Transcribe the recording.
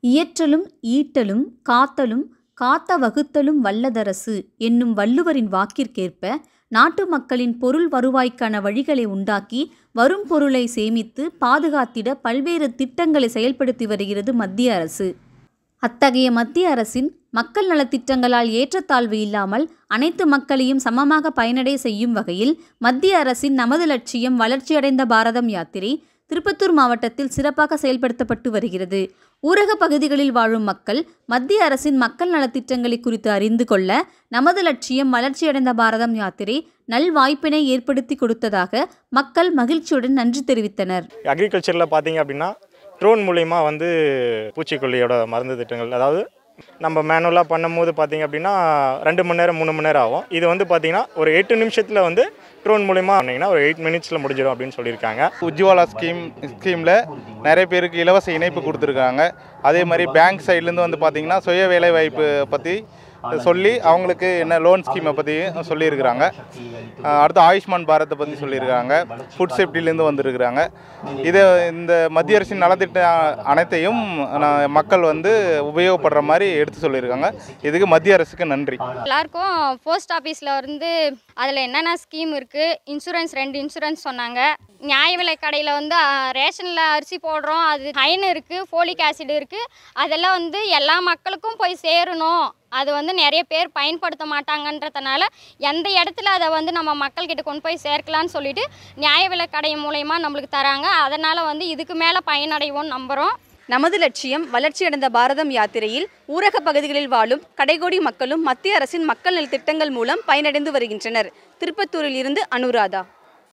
இயற்றலும் ஈட்டலும் காத்தலும் காத்த வகுத்தலும் வல்லதரசு என்னும் வள்ளுவரின் வாக்கிற்கேற்ப நாட்டு மக்களின் பொருள் வருவாய்க்கான வழிகளை உண்டாக்கி வரும் பொருளை சேமித்து பாதுகாத்திட பல்வேறு திட்டங்களை செயல்படுத்தி வருகிறது மத்திய அரசு அத்தகைய மத்திய அரசின் மக்கள் நலத்திட்டங்களால் ஏற்றத்தாழ்வு இல்லாமல் அனைத்து மக்களையும் சமமாக பயனடைய செய்யும் வகையில் மத்திய அரசின் நமது லட்சியம் வளர்ச்சியடைந்த பாரதம் யாத்திரை திருப்பத்தூர் மாவட்டத்தில் சிறப்பாக செயல்படுத்தப்பட்டு வருகிறது ஊரக பகுதிகளில் வாழும் மக்கள் மத்திய அரசின் மக்கள் நலத்திட்டங்களை குறித்து அறிந்து கொள்ள நமது லட்சியம் வளர்ச்சியடைந்த பாரதம் யாத்திரை நல்வாய்ப்பினை ஏற்படுத்தி கொடுத்ததாக மக்கள் மகிழ்ச்சியுடன் நன்றி தெரிவித்தனர் அக்ரிகல்ச்சரில் பார்த்தீங்க அப்படின்னா ட்ரோன் மூலயமா வந்து பூச்சிக்கொல்லியோட மருந்து திட்டங்கள் அதாவது நம்ம மேனுவலாக பண்ணும்போது பார்த்தீங்க அப்படின்னா ரெண்டு மணி நேரம் மூணு மணி நேரம் ஆகும் இது வந்து பார்த்தீங்கன்னா ஒரு எட்டு நிமிஷத்தில் வந்து ட்ரோன் மூலயமா பண்ணிங்கன்னா ஒரு எயிட் மினிட்ஸில் முடிஞ்சிடும் அப்படின்னு சொல்லியிருக்காங்க உஜ்வாலா ஸ்கீம் ஸ்கீமில் நிறைய பேருக்கு இலவச இணைப்பு கொடுத்துருக்காங்க அதே மாதிரி பேங்க் சைட்லேருந்து வந்து பார்த்திங்கன்னா சுய வேலைவாய்ப்பு பற்றி சொல்லி அவங்களுக்கு என்ன லோன் ஸ்கீமை பற்றி சொல்லியிருக்கிறாங்க அஹ் அடுத்து ஆயுஷ்மான் பாரத்தை பற்றி சொல்லியிருக்காங்க ஃபுட் சேஃப்டிலேருந்து வந்திருக்கிறாங்க இதை இந்த மத்திய அரசின் நலத்திட்ட அனைத்தையும் நான் மக்கள் வந்து உபயோகப்படுற மாதிரி எடுத்து சொல்லியிருக்காங்க இதுக்கு மத்திய அரசுக்கு நன்றி எல்லாருக்கும் போஸ்ட் ஆஃபீஸில் வந்து அதில் என்னென்ன ஸ்கீம் இருக்குது இன்சூரன்ஸ் ரெண்டு இன்சூரன்ஸ் சொன்னாங்க நியாய விலை கடையில் வந்து ரேஷனில் அரிசி போடுறோம் அது அயன் இருக்குது ஃபோலிக் ஆசிட் இருக்குது அதெல்லாம் வந்து எல்லா மக்களுக்கும் போய் சேரணும் அது வந்து நிறைய பேர் பயன்படுத்த மாட்டாங்கன்றதுனால எந்த இடத்துல அதை வந்து நம்ம மக்கள்கிட்ட கொண்டு போய் சேர்க்கலான்னு சொல்லிட்டு நியாய விலை கடை மூலயமா நம்மளுக்கு தராங்க அதனால் வந்து இதுக்கு மேலே பயனடைவோம்னு நம்புகிறோம் நமது லட்சியம் வளர்ச்சியடைந்த பாரதம் யாத்திரையில் ஊரக பகுதிகளில் வாழும் கடைகோடி மக்களும் மத்திய அரசின் மக்கள் நலத்திட்டங்கள் மூலம் பயனடைந்து வருகின்றனர் திருப்பத்தூரில் இருந்து அனுராதா